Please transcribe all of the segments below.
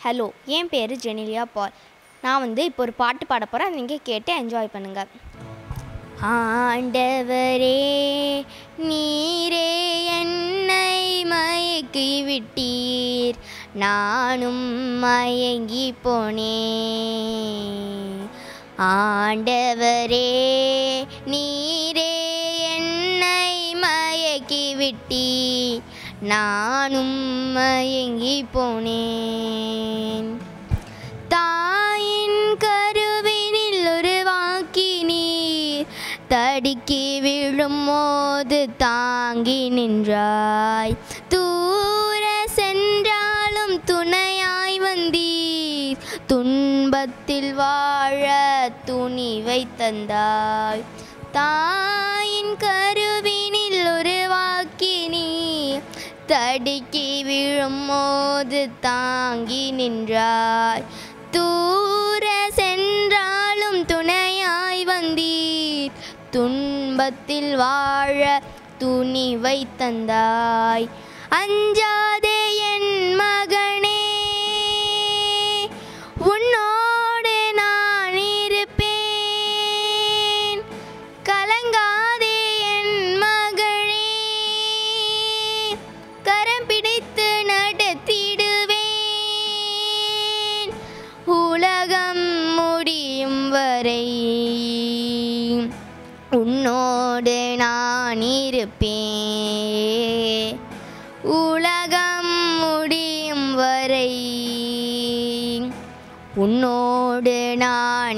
hello என் பேர் ஜெனிலியா பால் நான் வந்து இப்போ ஒரு பாட்டு பாட போகிறேன் நீங்கள் கேட்டு என்ஜாய் பண்ணுங்கள் ஆண்டவரே நீரே என்னை மயக்கி விட்டீர் நானும் மயங்கி போனேன் ஆண்டவரே நீரே என்னை மயக்கி விட்டீர் நானும் மயங்கி போனேன் தாயின் கருவினில் உருவாக்கி நீர் தடுக்கி விழும் போது தாங்கி நின்றாய் தூர சென்றாலும் துணையாய் வந்தீர் துன்பத்தில் வாழ துணிவை தந்தாய் தாயின் கருவினில் உருவாக்கி நீர் தடுக்கி விழும்போது தாங்கி நின்றாய் தூர சென்றாலும் துணையாய் வந்தீர் துன்பத்தில் வாழ துணிவை தந்தாய் அஞ்சாதே என் மகனே உன்னோடு நான் இருப்பேன் கலங்காதே என் மகளே கரம் பிடித்து நடத்திடுவேன் உலகம் முடியும் வரை உன்னோடு நான் இருப்பேன் உலகம் முடியும் வரை உன்னோடு நான்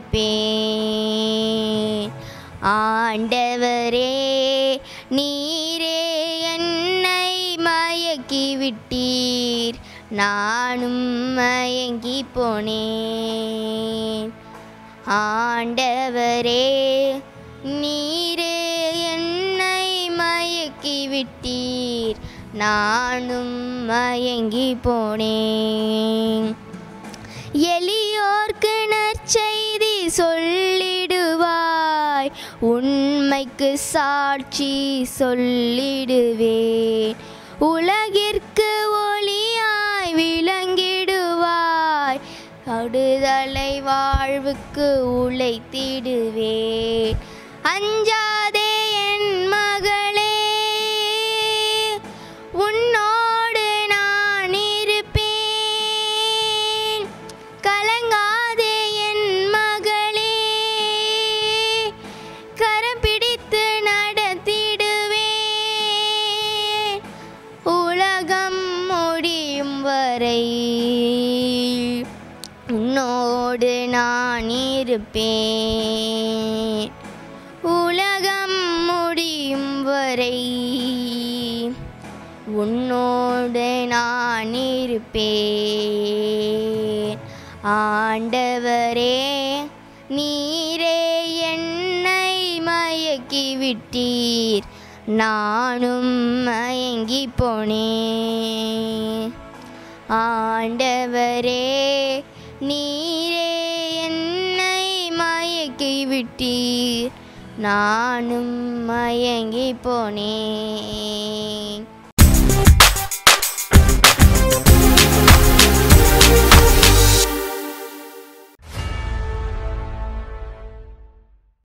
இருப்பேன் ஆண்டவரே நீரே என்னை மயக்கி விட்டீர் நானும் மயங்கி போனேன் ஆண்டவரே நீரே என்னை மயக்கி விட்டீர் நானும் மயங்கி போனேன் எளியோர்க்கு நற்செய்தி சொல்லிடுவாய் உண்மைக்கு சாட்சி சொல்லிடுவேன் உலகிற்கு ஒளியாய் விளங்கிடுவாய் அடுதலை வாழ்வுக்கு உழைத்திடுவேன் அஞ்சாதே என் மகளே உன்னோடு நான் இருப்பேன் கலங்காதே என் மகளே கரம் பிடித்து நடத்திடுவேன் உலகம் முடியும் வரை உன்னோடு நான் இருப்பேன் உலகம் முடியும் வரை உன்னோடு நான் இருப்பேன் ஆண்டவரே நீரே என்னை மயக்கி விட்டீர் நானும் மயங்கி போனேன் ஆண்டவரே நீரே என்னை மயக்கி விட்டீர் நானும் மயங்கி போனேன்